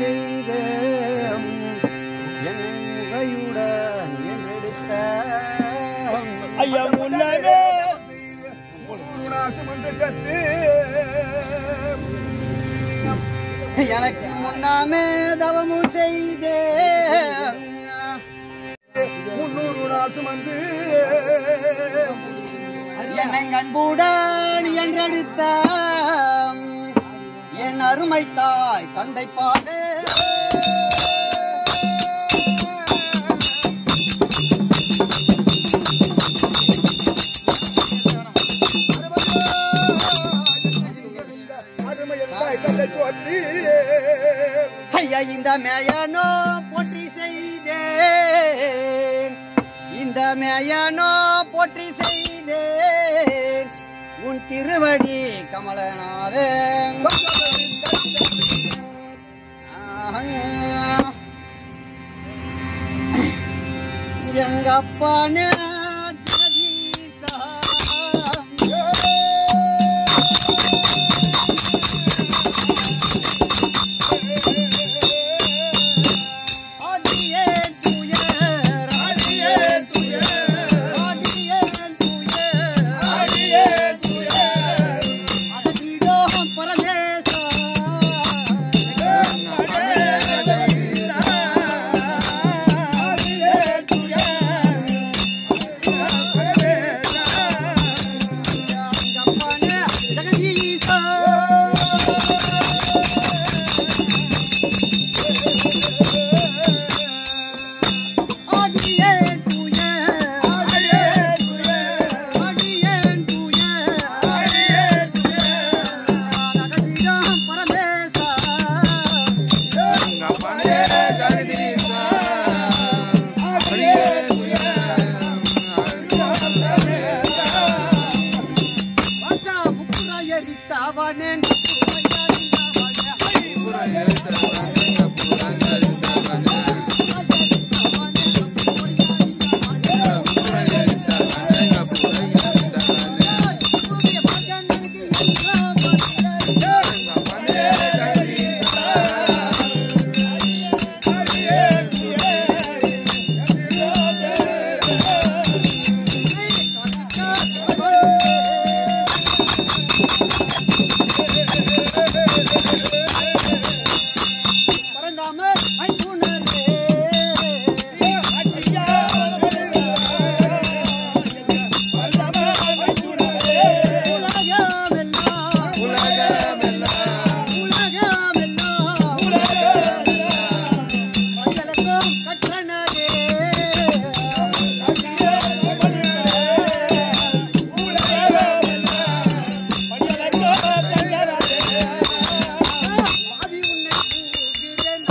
செய்த என்னை முகையுடன் என்றெடுத்த ஐயா முன்னரே சுமந்து கத்து எனக்கு முன்னாமே தவமும் செய்தே முன்னூறு நாள் சுமந்து என்னை அன்புடன் என்றெடுத்த என் அருமை தாய் தந்தை பாலே அருமையாய் தந்தை தோற்றி ஐயா இந்த மேயனோ போற்றி செய்தேன் இந்த மேயனோ போற்றி செய்தேன் உன் திருவடி கமலனாவே எங்க அப்பானே ஜெகதீசா. ஆதியேன் துயர், ஆதியேன் துயர், ஆதியேன் துயர், அகற்றிடும் பரமேசா. எங்கப்பனே ஜெகதீசா. ஆதியேன் துயர், ஆதியேன் துயர், அகற்றிடும் பரமேசா. வாசா முக்குராயரித்தாவனே, பரந்தாம ஐங்குணரே. உலகமெல்லாம் உலகமெல்லாம் மங்களக்கும் கற்றனரே. ஆதி உன்னை கூகிறேன்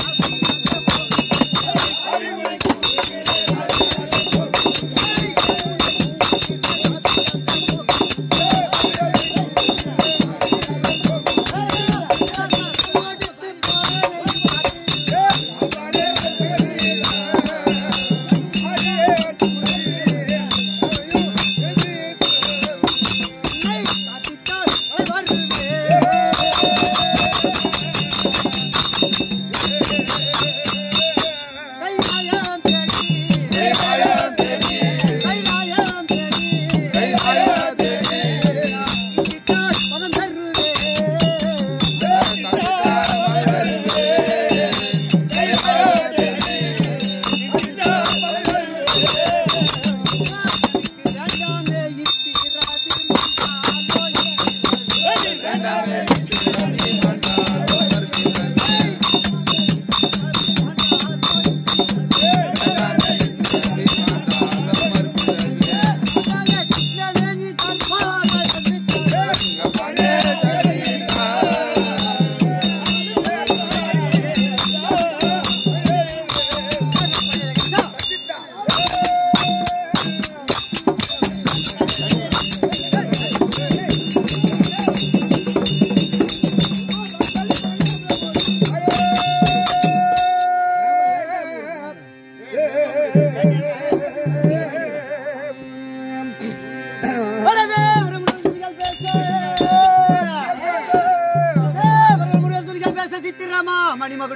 வருவே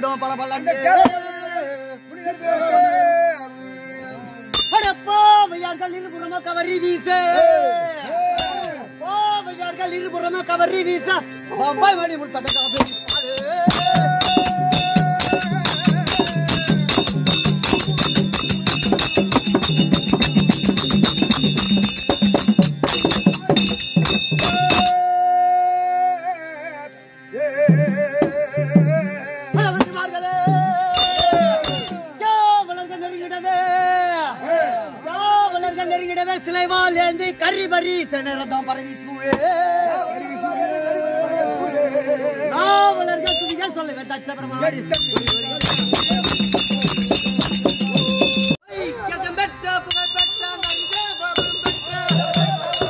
மின்னிடும் பல பல அந்த கேவலம் புனிதர் பேசு. பாவையார்கள் இருபுறமா கவரி வீச பாவையார்கள் இருபுறமா கவரி வீச பம்பாய் மணி முத்தட காபி பலவற்றிமார்களே காவலர்கள் நெருங்கிடவே காவலர்கள் நெருங்கிடவே சிலைவால் ஏந்தி கரி பரி செனரதம் பரவி சூழே காவலர்கள் துதிகள் சொல்லவே தச்சபரமாடி ஐக்கியம் பெற்ற புகழ்பெற்ற மனித பவம் பெற்ற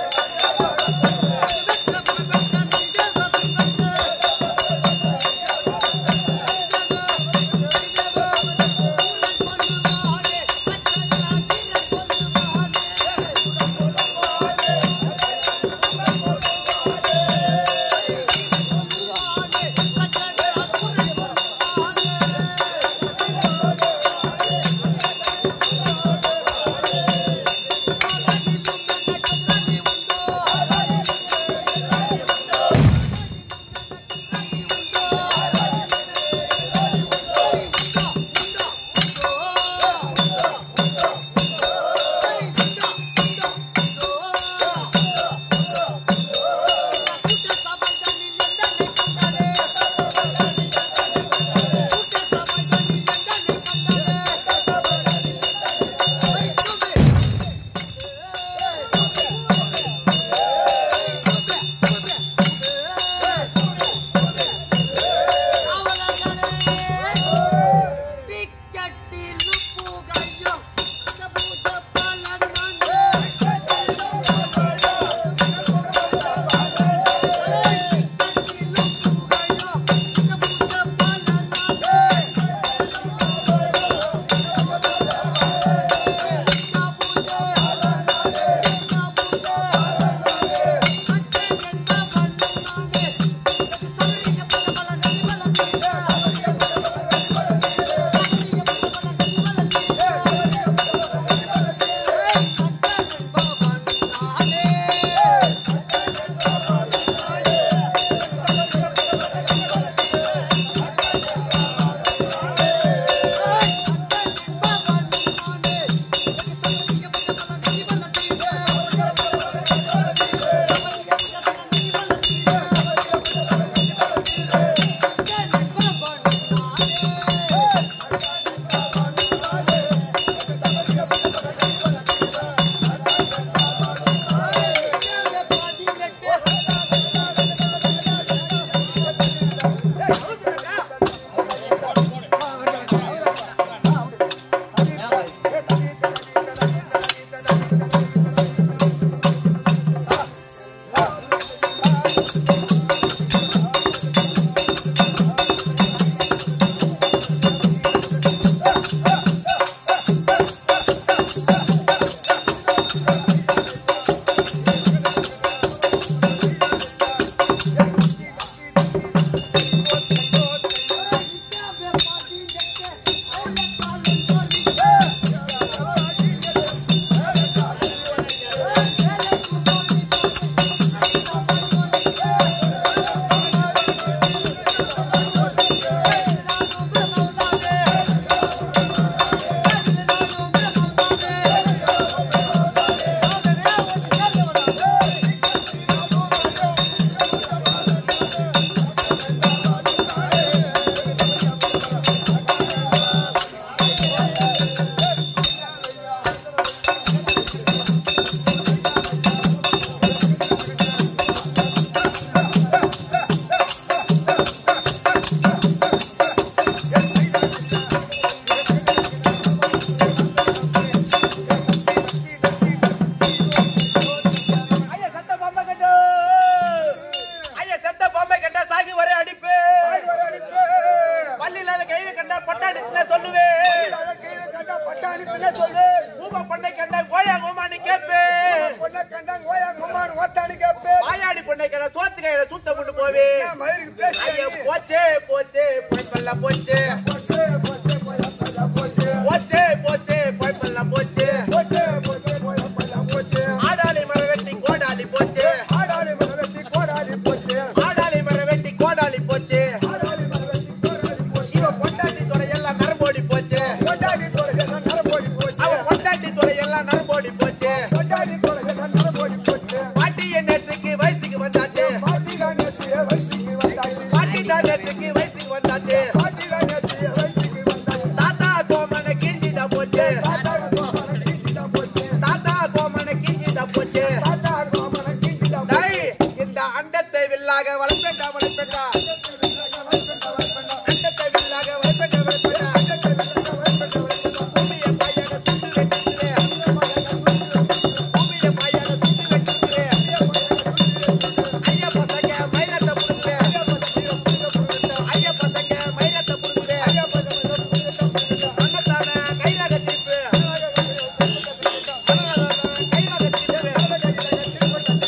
ஐயா செத்த பொம்மை கட்டு ஐயா செத்த பொம்மை கண்டா சாகி ஒரே அடிப்பு பள்ளியில கைவி கண்டா பட்டாடிச்சுனா சொல்லுவேன் ஊம பொண்ணை கண்டா கோயா கோமான்னு கேப்பே வாயாடி பொண்ணை கண்டா சோத்து கையில சுத்த கொண்டு போவே ஐயா போச்சே போச்சே பல்ல போச்சு போச்சே போச்சே போய் அப்பெல்லாம் போச்சே போச்சே போச்சே போய் பல்ல போச்சு போச்சே போச்சே போய் அப்பெல்லாம் போச்சே ஆடாளி மர வெட்டி கோடாளி போச்சு ஆடாளி மரவெட்டி கோடாலி போச்சே ஆடாளி மர வெட்டி கோடாளி போச்சு ஆடாளி மரவெட்டி கோடாலி போச்சே இவன் பொண்டாட்டி துறையெல்லாம் நரம்போடி போச்சு கொண்டாடி தோழர்கள் நரம்போடி போச்சே அவன் பொண்டாட்டி துறையெல்லாம் நரம்போடி போச்சு கொண்டாடி தோழர்கள் நரம்போடி போச்சே பாட்டி நேற்றுக்கு வயசுக்கு வந்தாச்சு பாட்டிதான் நேற்று வயசுக்கு வந்தாச்சு பாட்டி தான் நேற்றுக்கு வயசுக்கு வந்தாச்சு பாட்டிதான் நேற்று வயசுக்கு வந்தாச்சு தாத்தா கோமனை கீஞ்சிதான் போச்சு தாத்தா கோமன கீஞ்சிதான் போச்சே தாத்தா கோமனை கீஞ்சிதான் போச்சு தாத்தா கோமன கீஞ்சிதான் போச்சே டேய், இந்த அண்டத்தை வில்லாக வளர்ப்பேண்டா வளர்ப்பேண்டா அண்டத்தை வில்லாக வளர்ப்பேண்டா வளர்ப்பேண்டா பூமியை பாயாக துண்டு வெட்டுகிறே பூமியை பாயாக துண்டு வெட்டுகிறே ஐயா பசங்க மயிரத்தை புடுங்குறே ஐயா பசங்க மயிரத்தை புடுங்குறே அண்ணத்தான கைராக தீர்ப்பு கைராக தீர்ப்பு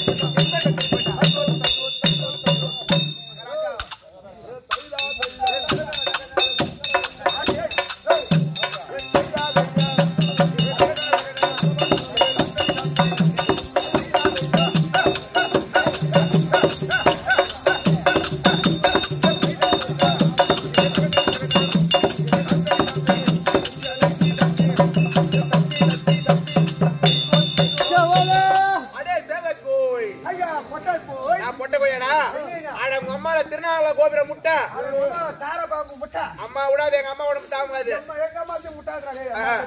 அடே தேவக்கோய் ஐயா கொட்டாய் போய் நான் பொட்டை கோயடா அட உங்க அம்மால திருநாள கோபுரம் முட்டை தாரபாபு முட்டா அம்மா விடாது எங்க அம்மா உடம்பு தாங்காது எங்க அம்மாச்சி முட்டாடுறாங்க ஆ.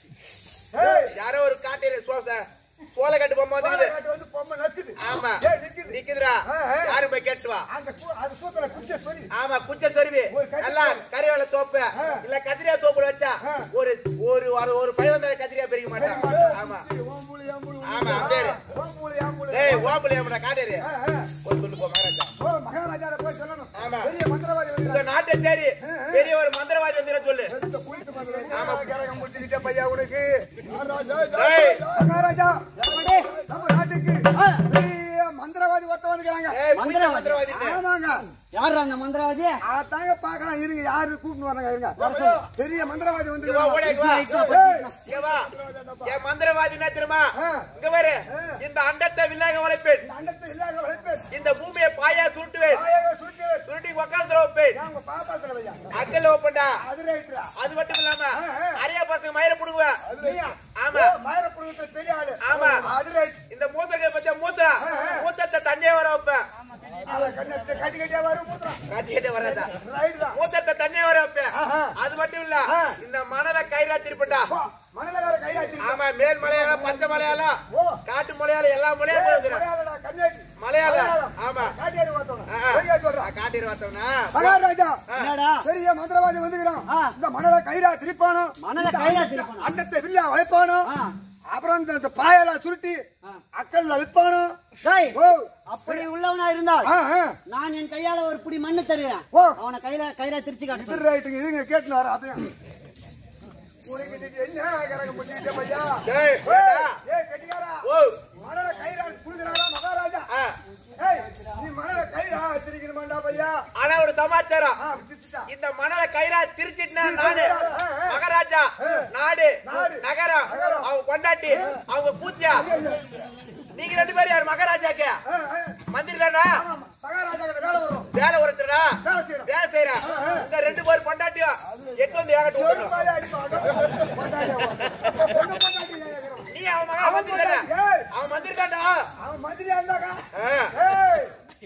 யாரோ ஒரு காட்டு சோச சோலை கட்டு பொம்மை வந்துக்குது வந்து பொம்மை நக்குது ஆமா ஏய், நிக்குது. நிக்குதுடா ஆ, ஆ. யாரும் போய் கேட்டு வா அந்த கூ- அது கூத்துல குச்ச சொல்லி ஆமா குச்ச சொருவி ஒரு கத்திரி நல்லா கறிவேல தோப்பு ஆ. இல்ல கத்திரியா தோப்புல வச்சா ஆ. ஒரு ஒரு ஒரு ஒரு பையன் வந்தா கத்திரியா பெருக்க மாட்டான் ஆமா ஓம்புலி ஆம்புலி ஆமா அப்படியே ஓம்புலி ஆம்புலி டேய் ஓம்புல ஏமடா காட்டேரு ஆ, ஆ. போய் சொல்லு போ மகாராஜா ஓ மகாராஜால போய் சொல்லணும் ஆமா. பெரிய மந்திரவாதி உங்க வந்து நாட்டை தேடி பெரிய ஒரு மந்திரவாதி வந்து சொல்லு குளித்து மந்திரம் கரகம் முடிச்சுக்கிட்டே பையா உனக்கு ஏய். மகாராஜா நம்ம நாட்டுக்கு பெரிய மந்திரவாதி ஒருத்த வந்துக்கிறாங்க ஏய் புடிச்ச மந்திரவாதி ஆமாங்க யார் அந்த மந்திரவாதி அதாங்க பாக்கலாம் இருங்க யாரு கூப்பிட்டு வராங்க இருங்க பெரிய மந்திரவாதி வந்து இங்க வா, ஓடி இங்க வா. இங்க வா. என் மந்திரவாதி என்ன தெரியுமா ஆ. இங்க பாரு இந்த அண்டத்தை வில்லாக வளைப்பேன் அண்டத்தை இல்லாத வளைப்பு இந்த பூமியை பாயா சுருட்டுவேன் ஆயாக சுட்டு சுருட்டி உக்காந்து வைப்பேன் அவங்க பாப்பாத்துல வையா அக்கல் வைப்பேன்டா அது ரைட்டுடா அது மட்டும் இல்லாம ஆ, ஆ. அரியா பசங்க மயிர புடுங்குவேன் நீயா? ஆமா. ஓ, மயிரப்புடுகத்துல பெரிய ஆளு ஆமா. அது ரைட் இந்த மூத்தத்தை பத்தியா மூத்தா மூத்தத்தை தண்ணியே வர வைப்பேன் அத கண்ணத்துல கட்டி கட்டியா வரும் மூத்திரம் காட்டிக்கிட்டே வர்றதா ரைட் தான் மூத்தத்தை தண்ணியே வர வைப்பேன் ஆஹா. அது மட்டும் இல்ல ஆ. இந்த மணலை கயிறா திருப்பட்டா மணலகார கைராத்தி ஆமா மேல் மலையாளம் பச்சை மலையாளம் ஓ. காட்டு மலையாளம் எல்லா மலையும் போயிருக்கிறேன் மலையாளடா, கண்ணாடி மலையாளம் ஆமா காட்டியாடி பார்த்தோம் ஆ, ஆ. சரியா சொல்றேன் காட்டிட்டு பார்த்தோம்னா மகாராஜா என்னடா பெரிய மந்திரவாதி வந்துக்கிறான் ஆ. இந்த மணல கைரா திருப்பானோ மணலை கைரா திருப்பானோ. அண்டத்தை வில்லா வைப்பானோ ஆ. அப்புறம் இந்த- இந்த பாயெல்லாம் சுருட்டி அக்கல்ல விற்பானோ டேய், ஓ அப்படி உள்ளவனா இருந்தால் ஆ, ஆ. நான் என் கையால ஒரு புடி மண்ணு தருகிறேன் ஓ. அவனை கையில கையில திருச்சி இது காட்டு ரைட்டுங்க இதுங்க கேட்டுன்னு வர அதையும் உனக்கு இன்னைக்கு என்ன கரகம் பண்ணிட்ட பையா டேய், ஏய், வேண்டா. ஏய், கெட்டிக்காரா. ஓ மணல கைரா குடுக்குறாரா மகாராஜா ஆ. ஏய் நீ மணல கைரா வச்சிருக்கணுமாண்டா பையா ஆனா ஒரு சமாச்சாரம் ஆ வித்துட்டா இந்த மணலை கயிறா திருச்சிட்டுனா திருச்சி, நாடு ஆ, ஆ. மகாராஜா நாடு நாடு. நகரம் நகரம். அவங்க கொண்டாட்டி அவங்க பூத்தியா நீங்க ரெண்டு பேரும் யார் மகாராஜாக்கு ஆ, ஆ. மந்திரி தானா ஆமா, மகாராஜா கிட்ட வேலை வரும் வேலை ஒருத்தரா வேலை செய்யறோம் வேலை செய்யறா உங்க ரெண்டு பேரும் பொண்டாட்டியா எட்டு வந்து ஏகட்டு ஒரு விட்டுடும் பாயா அடிப்பாங்க. பொண்டாட்டியா வா. பொண்ணு பொண்டாட்டி ஏன் கேக்குறான்? நீ அவன் மகன் மந்திரி தானே ஏய், அவன் மந்திரி தான்டா அவன் மந்திரியா இருந்தாக்கா ஆ. ஏய்,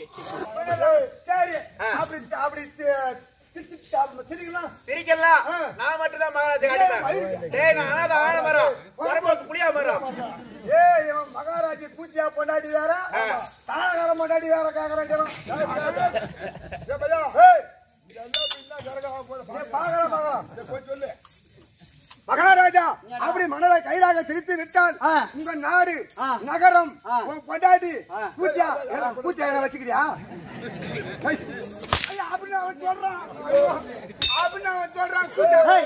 சரி ஆ. அப்படி அப்படி தி- திச்சு சாப்பிடணும். சிரிக்கலாம் சிரிக்கலாம் ஆ. நான் மட்டும் தான் மகாராஜா அடிப்பேன் டேய் நான் அனாத ஆழ மரம் உரம்போக்கு புளியா மரம் ஏய் இவன் மகாராஜி பூச்சியா பொண்டாட்டி வேற ஆ. தாரகாரம் பொண்டாட்டி வேற கேக்குறான் இவன். ஏய், பையா, ஏய், ஏய், பாக்கலாம், பாக்கலாம். போய் சொல்லு. மகாராஜா அப்படி மணலை கைதாக திரித்து விட்டால் ஆ. உங்க நாடு ஆ. நகரம் ஆ. உன் பொண்டாட்டி ஆ. பூஜா பூஜா என்ன வச்சுக்கிறியா ஐய், ஐயா, அப்படின்னு அவன் சொல்றான் ஐயோ, அப்படின்னு அவன் சொல்றான் பூஜா ஏய்.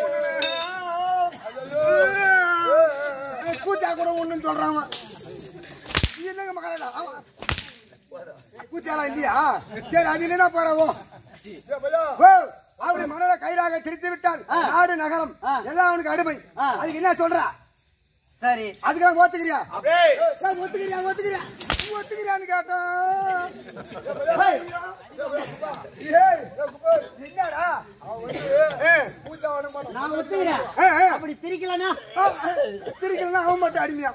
ஏய், பூஜா கூட ஒண்ணுன்னு சொல்றான் அவன். நீ என்னங்க மகாராஜா அவன் பூச்சாலாம் இல்லையா சரி அது என்ன போறவோ ஓ அப்படி மணலை கயிறாக திரித்து விட்டால் ஆ. நாடு நகரம் ஆ. எல்லாம் அவனுக்கு அடிமை ஆ. அதுக்கு என்ன சொல்ற சரி அதுக்காக ஒத்துக்கிறியா அப்படியே ஏய், ஒத்துக்கிறியா ஒத்துக்கிறியா ஒத்துக்கிறியான்னு கேட்டா ஏய், ஏய், என்னடா ஏய், நான் ஒத்துக்கிறேன் ஏய், ஏய், அப்படி திரிக்கலனா திருக்கலன்னா அவன் மட்டும் அடிமையா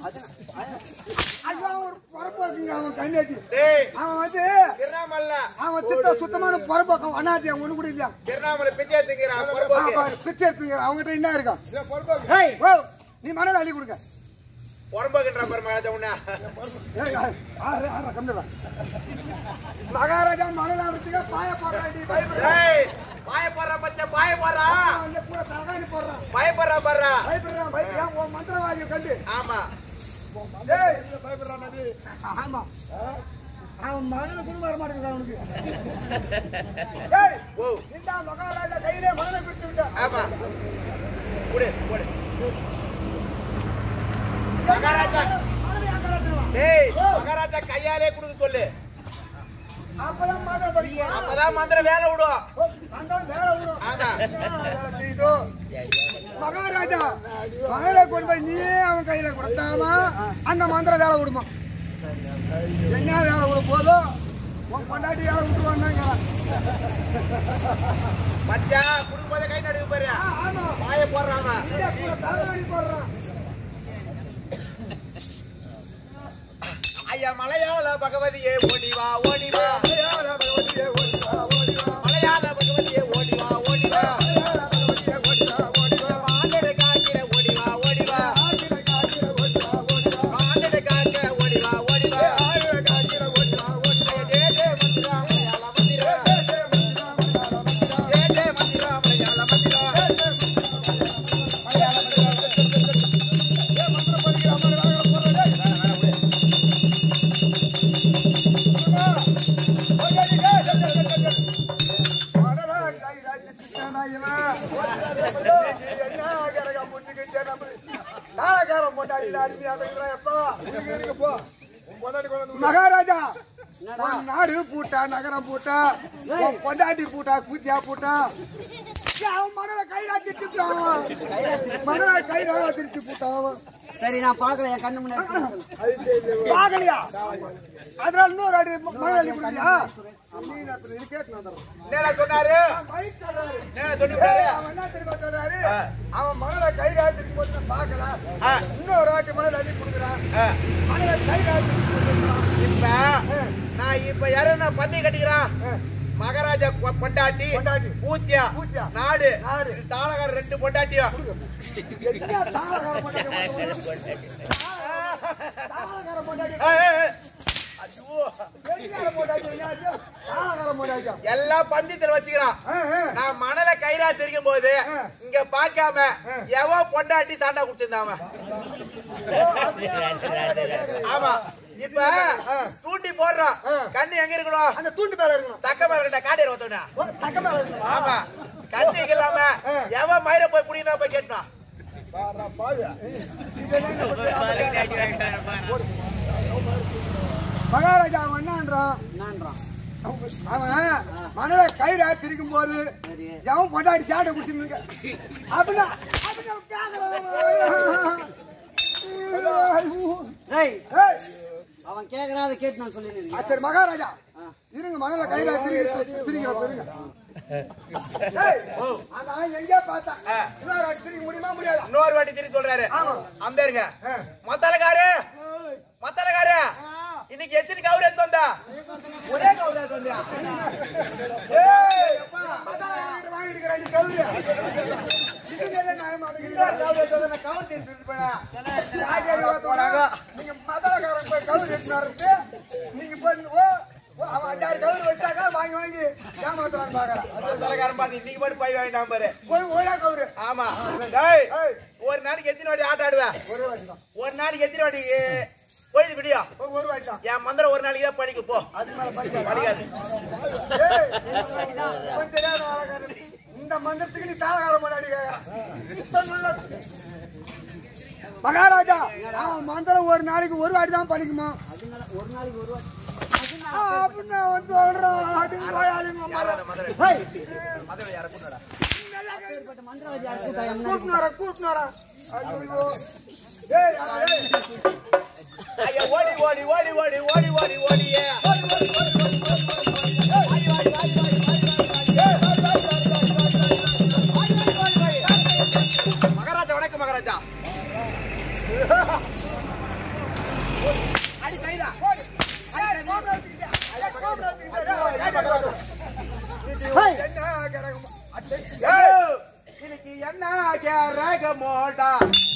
ஐயோ ஒரு பொறப்பாக்குங்க அவன் கண்ணாட்டி டேய் அவன் வந்து திருநாமல்ல அவன் சித்த சுத்தமான பொறப்பாக்கம் அண்ணாத்தி அவன் ஒண்ணு கூட இல்லையா திருநாமலை பிச்சை எடுத்துக்கிறான் அவன் பொறுப்போக்கு பாரு, பிச்சை எடுத்துங்க அவங்ககிட்ட என்ன இருக்கான் ஏய் ஓ நீ மணல் அள்ளி கொடுங்க பொறுப்போக்குன்ற பாரு மகாராஜா உன்ன ஏய், ஆறு, ஆறு, ஆறு, கம்முனு வா. மகாராஜா மணல் அடிச்சுக்க பாய போடுறாடி பயப்படுறான் டேய் பாய போடுறா பச்சை பாய போடுறா அந்த கூட தலகாணி போடுறான் பயப்படுறா பாடுறா பயப்படுறான் பயப்படுறான் உன் மந்திரவாதியை கண்டு ஆமா ஏய் பயப்படுறான் நபி ஆமா அவன் மணல கூட வர மாட்டேங்கிறான் அவனுக்கு ஏய் ஓ இந்த மகாராஜா கையிலே மணலை கொடுத்து விட்டான் ஆமா குடு குடு மகாராஜா மணலை அங்க வச்சிருவான். டேய் மகாராஜா கையாலே குடுக்க சொல்லு அப்பதான் மகள் படிக்குவான் அப்பதான் மந்திரம் வேலை விடும் அந்த வேலை விடும் ஆமா வேலை செய்தோ மகாராஜா மகளை கொண்டு போய் நீயே அவன் கையில கொடுத்தாமா அந்த மந்திரம் வேலை விடுமா என்ன வேலை விட போதோ உன் பொண்டாட்டி வேலை விட்டுருவாங்க மச்சா குடுக்கும் போதே கை நடுவு பாரு ஆமா பாய போடுறாங்க இந்த கூட தலைவலி போடுறான் ஐயா மலையாள பகவதியே ஓடி வா ஓடி வா மலையாள பகவதியே ஓடி வா, ஓடி வா. மலையாள பகவதியே ஓடி வா ஓடி வா மலையாள பகவதியே ஓடி வா, ஓடி வா. ஆண்டட காக்கிற ஓடி வா ஓடி வா ஆகிற காக்கிற ஓடி வா, ஓடி வா. ஆண்டட காக்க ஓடி வா ஓடி வா ஆகிற காக்கிற ஓடி வா, ஓடி வா. ஜெய ஜெய மந்திரா மலையாள மந்திரா ஜெய ஜெய மந்திரா மலையாள மந்திரா மகாராஜா உன் நாடு பூட்டா நகரம் பூட்டா உன் பொண்டாட்டி பூட்டா கூத்தியா பூட்டா ஏய், அவன் மணல கைரா திருப்பிட்டான் அவன். மணல கைரா திருப்பி போட்டான் அவன். சரி நான் பாக்கல என் கண்ணு முன்னாடி பாக்கலையா அதனால இன்னொரு அடி மணல் அள்ளி கொடுத்தியா நீ நான் இப்ப இது கேட்டு வந்துடுறேன். என்னடா சொன்னாரு பைக் சொல்றாரு. என்ன சொல்லிவிட்டாரு ஏய், அவன் என்ன தெரியுமா சொல்றாரு? அவன் மணலை கைரா திருப்பி போட்டு நான் பார்க்கல. ஆ. இன்னொரு வாட்டி மணல் அள்ளி கொடுக்குறான். ஆ, மணலை கைரா திருப்பி போட்டுக்கிறான். இப்ப நான் இப்ப யாரும் பந்தி கட்டிக்கிறான் ஆ. மகாராஜா பொ- பொண்டாட்டி பொண்டாட்டி. பூத்தியா பூத்தியா. நாடு நாடு. தாளகார ரெண்டு பொண்டாட்டியும் என்ன தாளகார பொண்டாட்டி மட்டும்? தாளகார பொண்டாட்டி. ஏய், ஏய், ஏய். ஐயோ. வெளிக்கார பொண்டாட்டி என்னாச்சு? தாளகார பொண்டாட்டியா? எல்லாம் பந்தியத்துல வச்சுக்கிறான் ஆ, ஆ. நான் மணலை கயிறா தெரிக்கும் போது ஆ. இங்க பாக்காம ஆ. எவன் பொண்டாட்டி சாண்டா குடிச்சிருந்தாம ஆமா இப்ப தூண்டி போடுறான் ஆ. கண்ணு எங்க இருக்கணும் அந்த தூண்டு மேல இருக்கணும் தக்க மேல இருக்கா காடி ஒருத்தவனா ஓ, தக்க மேல இருக்கணும் ஆமா கண்ணு இல்லாம ஆ. எவன் மயிர போய் குடிக்கிறா போய் கேட்டான் மகாராஜா அவன் என்னன்றான் என்னன்றான் அவன் மணலை கயிறா திரிக்கும் போது சரி எவன் பொண்டாடி சாட்டை குடிச்சிருந்துங்க அப்படின்னா அப்படின்னா கேக்குறான். ஏய் ஏய், அவன் கேக்குறான் அதை கேட்டு நான் சொல்லி ஆ, சரி மகாராஜா இருங்க மணல கையில திரிக்க திரிக்கிற பெருங்க ஏய், அந்த ஆள் எங்கேயோ பார்த்தான். ஆ. இன்னொரு வாட்டி திரிக்க முடியுமா முடியாதா இன்னொரு வாட்டி திருப்பி சொல்றாரு ஆமா. அம்பேருங்க ஆ. மத்தலக்காரு மத்தலக்காரு இன்னைக்கு எத்தனை கவுரு எடுத்து வந்தா ஒரே கவுரு எடுத்து வந்தியா ஏய், அதான் வாங்கிட்டு வாங்கிருக்கிறேன் நீ கவுரு. இதுல நியாயமா இருக்குதா? கவுரு எடுத்து வந்து நான் கவுரு எடுத்துட்டு போனேன். ராஜேரி ஒருத்தவங்க, நீங்க மதலக்காரன் போய் கவுரு எடுத்துட்டு வர்றது, நீங்க போய் ஓ, ஓ, அவன் அஞ்சாறு கவுரு வச்சாக்கா வாங்கி வாங்கி ஏமாத்துறான்னு பாக்குறான். மத்தலக்காரன் பாத்து இன்னைக்கு மட்டும் பை வாங்கிட்டான் பாரு ஒரு ஒரே கவுரு ஆமா டேய் ஏய், ஒரு நாளைக்கு எத்தனை வாட்டி ஆட்ட ஆடுவ ஒரே வாட்டி தான். ஒரு நாளைக்கு எத்தனை வாட்டி போயிது விடியா ஒரு- ஒரு வாட்டி தான். என் மந்திரம் ஒரு நாளைக்கு தான் படிக்க போ அதுக்கு மேல படிக்காத. படிக்காது ஏய், கொஞ்சம் தெரியாத ஆளக்காரன். இந்த மந்திரத்துக்கு நீ தாளகாரம் பண்ணாடி மகாராஜா அவன் மந்திரம் ஒரு நாளைக்கு ஒரு வாட்டி தான் படிக்குமா அப்படின்னு நான் வந்து சொல்றேன். அப்படின்னு போயாளுங்க அம்மா. ஹேய், மதுரை யாரை கூட்டடா மந்திரவாதி யார் கூட்டா என் முன்னாடி? கூட்டின்னு வரேன், கூட்டின்னு வரேன். ஐயோ. ஏய், யாரா, ஏய். ஐயா ஓடி ஓடி ஓடி ஓடி ஓடி ஓடி ஓடியே மகாராஜா வணக்கம் மகாராஜா அடி கைடா ஏய், கோபுரம் வச்சுக்கிட்டு. ஏய், கோபுரம் வச்சுக்கிட்டு. ஏய், ஏய், ஏய், ஏய். ஹேய், என்ன கிடக்குமா? அட்டை. ஏய், இன்னைக்கு என்ன கேரக மோடா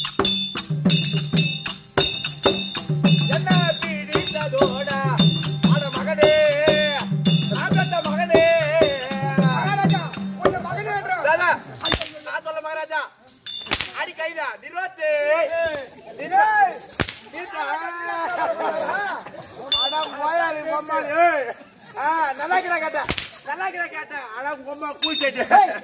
என்ன பிடித்ததோடா அட மகனே நாங்கத்த மகனே மகாராஜா, உன்னை மகனேன்றா. தாதா, நான் சொல்ல மகாராஜா அடி கைதா நிரோத்து ஏய், நீட்டா. அட போயாளி பொம்மாளி, ஏய். ஆ, நல்லா இருக்கிற கேட்டா நல்லா இருக்கிற கேட்டா அட பொம்மா கூச்சேட்டு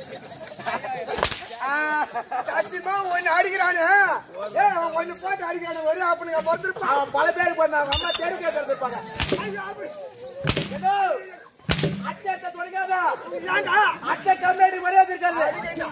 சத்தியமா உன்னை அடிக்கிறானே. ஏய், அவன் உன்னை போட்டு அடிக்கிறானே. ஒரே ஆப்பனுங்க பொறுத்திருப்பான். அவன் பல பேர் பண்ணாங்க அம்மா தெரு கேட்டு இருப்பாங்க ஐயோ, அப்படி. ஏதோ அட்டை அட்டை தொலைக்காதா ஏன்டா அட்டை கம்மியாடி மரியாதை இருக்காது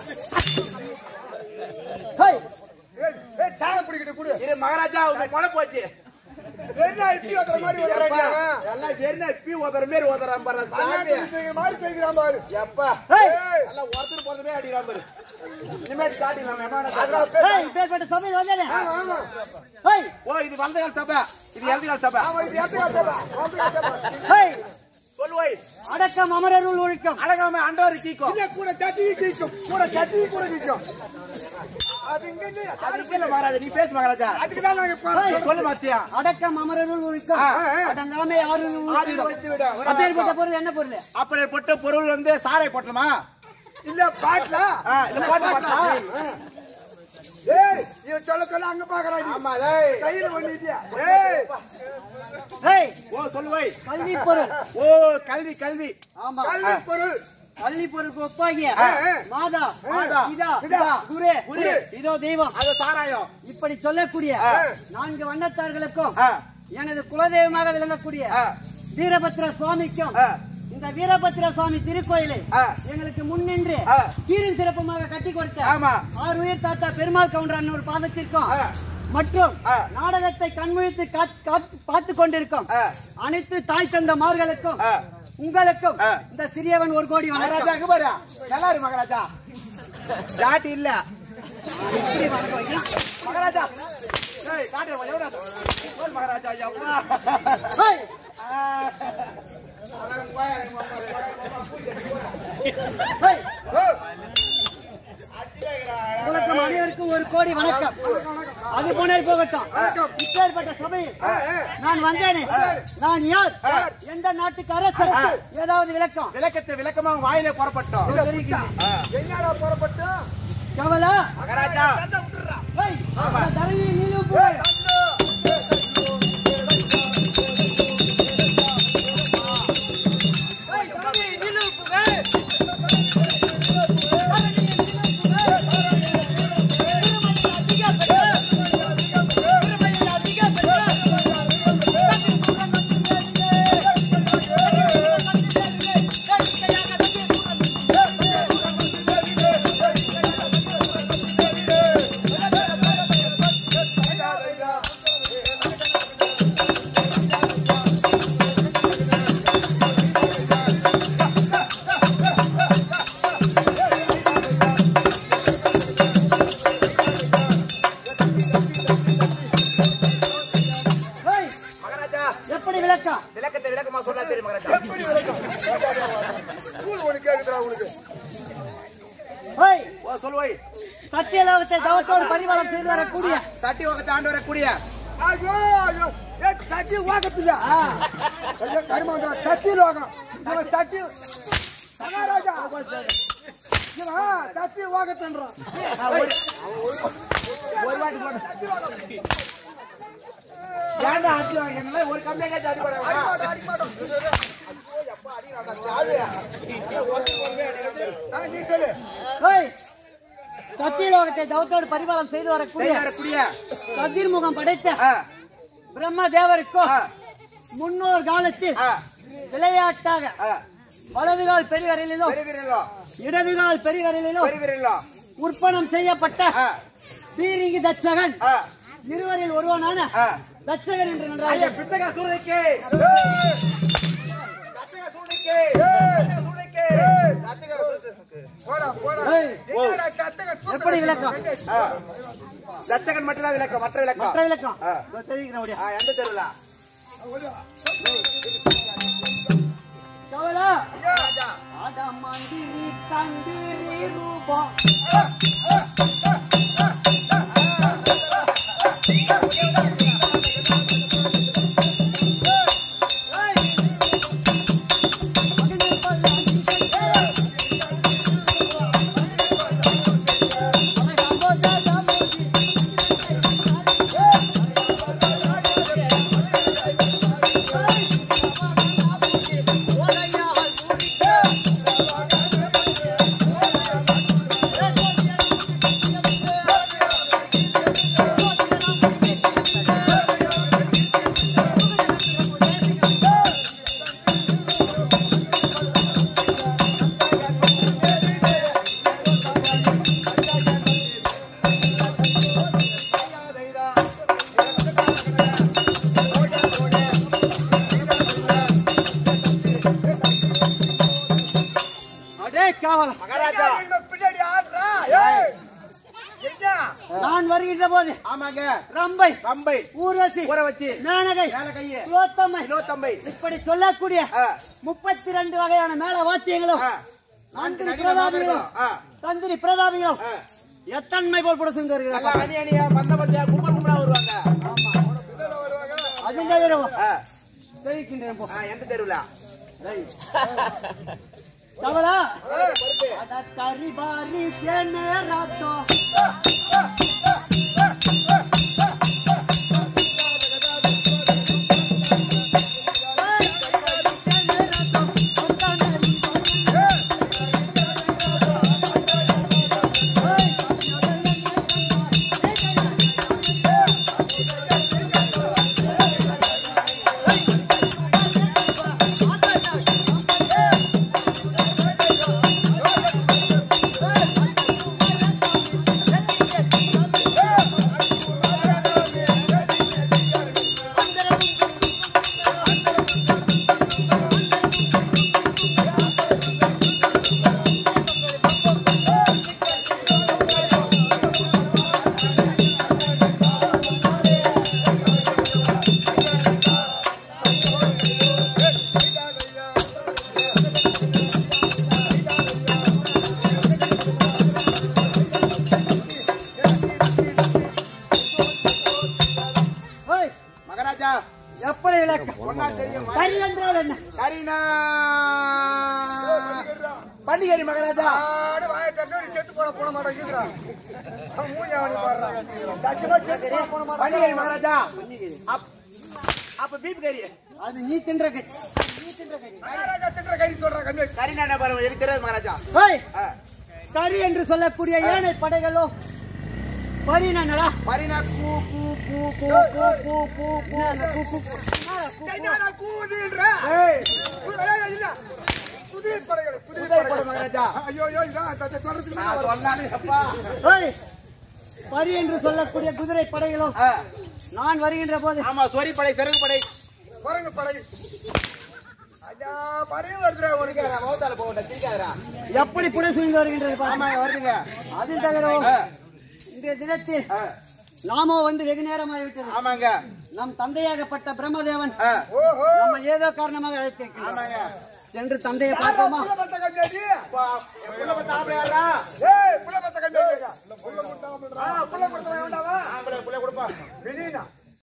ஹேய், ஏய், ஏய், சாண பிடிக்கிட்டு குடு. இது மகாராஜா உங்க முளை போச்சு என்ன இப்படி ஓட்டுற மாதிரி எப்பா, ஓட்டுறாங்க? எல்லாம் என்ன பீ ஓதுற மாரி ஓதுறான் பாரு சாமி அண்ணாச்சி தூக்கி மாதிரி தூக்கிறான் பாரு. எப்பா ஹேய், ஏய், எல்லாம் ஒருத்தர் போறதுமே அடிக்கிறான் பாரு இனிமேல் காட்டிக்கலாம் எமான ஹேய், இப்பேற்பட்ட சபையில் வந்தேனே. ஆமா, ஆமா. ஹேய், ஓ இது வந்தகால் சபை இது எழுதுகால் சபை அவன் இது எத்தனை சபை? ஒன்பது சபை. ஹேய், சொல்லுவோய் அடக்கம் அமரருள் ஒழுக்கம் அழகாம அண்டோரு கீக்கோ இல்ல, கூட சட்டி கீக்கும். கூட சட்டி கூட கீக்கும். அது இங்க இருந்து அதுக்கு இல்ல மகாராஜா நீ பேசு மகாராஜா அதுக்குதான் நாங்க போறோம். சொல்லு மாத்தியா அடக்கம் அமரருள் ஒழுக்கம் ஆ, ஆ. அடங்காமை யாரு ஆடி வைத்து விடு. அப்பேற்பட்ட பொருள் என்ன பொருள் அப்படிப்பட்ட பொருள் வந்து சாரை போட்டணுமா இல்ல பாட்டலா ஆ, இல்ல பாட்டு பாட்டா ஏய் இவன் சொல்ல சொல்ல அங்க பாக்குறான் ஆமா டேய் கையில ஒண்ணிட்டியா ஏய் ஹேய், ஓ சொல்லுவோய் கல்வி பொருள் ஓ கல்வி கல்வி ஆமா கல்வி பொருள் கல்வி பொருளுக்கு ஒப்பாகிய ஆ, ஆ. மாதா மாதா, பிதா பிதா, குரு குரு. இதோ தெய்வம் அது சாராயம் இப்படி சொல்லக்கூடிய ஆ. நான்கு வண்ணத்தார்களுக்கும் ஆ, எனது குலதெய்வமாக விளங்கக்கூடிய ஆ, வீரபத்ர சுவாமிக்கும் ஆ. இந்த வீரபத்ர சுவாமி திருக்கோயிலை ஆ. எங்களுக்கு முன்னின்று ஆ. சீரும் சிறப்புமாக கட்டி கொடுத்த ஆமா ஆறு உயிர் தாத்தா பெருமாள் கவுண்டர் அன்னூர் பாதத்திற்கும் ஆ. மற்றும் ஆ. நாடகத்தை கண்முழித்து காத்- காத்- பார்த்துக் கொண்டிருக்கும் ஆ. அனைத்து தாய் தந்த மார்களுக்கும் ஆ. உங்களுக்கும் ஆ. இந்த சிறியவன் ஒரு கோடி மகாராஜா வணக்கம் அங்க பாரு நல்லா இரு மகாராஜா ஜாட்டி இல்ல மகாராஜா ஏய் காட்டு எவ்வளோ போல் மகாராஜா எவ்வளோ ஹேய்! ஹேய்! உங்களுக்கும் அனைவருக்கும் ஒரு கோடி வணக்கம் அது போனே போகட்டும் இப்பேற்பட்ட சபையில் நான் வந்தேனே நான் யார் எந்த நாட்டுக்கு அரசர் ஏதாவது விளக்கம் விளக்கத்தை விளக்கமா வாயிலே புறப்பட்டோம் என்னடா புறப்பட்டு கவலா மகாராஜா ஹேய்! அந்த தரணியை நீளும் போய் ஹேய்! மகாராஜா எப்படி விளக்கம் விளக்கத்தை விளக்கமா சொன்னா தெரியும் மகாராஜா எப்படி விளக்கம் ஸ்கூல் உனக்கு கேக்குதுடா உனக்கு ஹேய்! ஓ சொல்லுவோய் சத்தியலோகத்தை தவத்தோடு பரிமாணம் செய்து வரக்கூடிய சட்டி உகத்தை ஆண்டு வரக்கூடிய ஐயோ ஐயோ ஏ சட்டி வாக்கத்துல ஐயோ கருமாந்திரா சட்டி லோகம் இவன் சட்டி மகாராஜா இவன் சட்டி வாக்கத்துன்றான் ஒரு வாட்டி போடு. ஏன்டா அடி வாங்கினா ஒரு கம்மியாக அடி போடுறாங்க அடிமாட்டம் அடிமாட்டம் ஆ, நீ சொல்லு ஹேய்! சத்தியலோகத்தை தவத்தோடு பரிபாலம் செய்து வரக்கூடிய வரக்கூடிய சதிர்முகம் படைத்த ஆ, பிரம்ம தேவருக்கும் ஆ, முன்னோர் காலத்தில் ஆ, விளையாட்டாக ஆ. வலது கால் பெரியவரையிலும் பெருவிரலோ இடது கால் பெரியவரையிலும் பெருவிரலோ உற்பணம் செய்யப்பட்ட ஆ, பீரிங்கி தட்சகன் ஆ, இருவரில் ஒருவனான ஆ. தட்சகன் என்று ஐயா, நன்றாக பித்தக சூளைக்கு கத்தக சூளைக்கு சூளைக்கு கத்தக சூளைக்கு. போடா போடா ஏய், என்னடா கத்தக சூத்தக எப்படி விளக்கம்? ஆ. தச்சகன் மட்டும் தான் விளக்கம் மற்ற விளக்கம் மற்ற விளக்கம் ஆ. இதோ தெரிவிக்கிறேன் அப்படியே. ஆ, எந்த தெருவுல கவலா ராஜா அட மந்திரி தந்திரி ரூபம் அடே காவலம் மகாராஜா எங்க பின்னாடி ஆடுறா ஏய் என்ன நான் வருகின்ற போது ஆமாங்க ரம்பை கம்பை ஊர்வசி ஊற வச்சு மேனகை மேல கையை குலோத்தம்மை இருபத்தம்பை இப்படி சொல்லக்கூடிய ஆ, முப்பத்தி ரெண்டு வகையான மேல வாத்தியங்களும் ஆ. நான்கு தந்திரி நடிகர் பிரதாபிகளும் இருக்கணும். ஆ, தந்திரி பிரதாபிகளும் ஆ. எத்தன்மை போல் கூட செஞ்சு நல்லா வருகிறார்கள் அணி அணியா பந்த பத்தியா கும்பல் கும்பலா வருவாங்க அது தவிர ஆ, தெரிவிக்கின்றேன் போ. ஆ, எந்த தெருவுல டேய். கவலா ஏய், பொறுப்பு. அட கரி பாரி சேனே ராத்தோ ஓய், மகாராஜா எப்படி விளக்கம் ஒன்னா தெரியும் கரி என்றால் என்ன கரீனா பண்டிகரி மகாராஜா ஆடு வாயை தட்டி செத்து போட போட மாட்டேங்கிறான் அவன் மூஞ்சி அவனி பாடுறான் சத்தியமா செத்து போட போட மாட்டான் பண்டிகரி மகாராஜா அப்- அப்ப பீப் கறி அது நீ தின்ற கறி நீ தின்ற கறி மகாராஜா திட்டுற கறி சொல்றான் கம்மி கரீனா என்ன பாருங்க எனக்கு தெரியாது மகாராஜா ஓய், ஆ, கரி என்று சொல்லக்கூடிய ஏனை படைகளோ பரினடா பரினா கூ கூ கூ கூ கூ கூ கூ கூ என்னடா கூதின்ற ஏய், ஏய், இல்ல குதிரை படைகள் குதிரை குதிரை படை படைகள் மகாராஜா ஐயோ ஐயோ இதான் தத்தை சொல்றதுக்கு நான் முன்னாடி சொன்னானே அப்பா ஓய், பரி என்று சொல்லக்கூடிய குதிரை படைகளோ ஆ, நான் வருகின்ற போது ஆமா சொரி படை செருகு படை குரங்கு படை ஐயா படையும் வருதுடா உனக்கு இருக்காரா மௌத்தால போகட்ட திரிக்காதரா எப்படி புடை சுய்ந்து வருகின்றது பாருங்க. ஆமா வருதுங்க அது தவிர ஆ, இன்றைய தினத்தில் ஆ, நாமோ வந்து வெகு நேரமாகிவிட்டது ஆமாங்க நம் தந்தையாகப்பட்ட பிரம்மதேவன் ஆ, ஓஹோ நம்ம ஏதோ காரணமாக அழைத்திருக்கிறார் ஆமாங்க சென்று தந்தையை பார்ப்போமா புள்ள பத்த கம்மியாடி அப்பா, என் புள்ள பத்த ஆம்பளை யாரா? ஏய் புள்ள பத்த கம்மியாடி புள்ள கொடுத்தா புள்ள கொடுத்தா வேண்டாமா ஆம்பளை புள்ள கொடுப்பா வெளியினா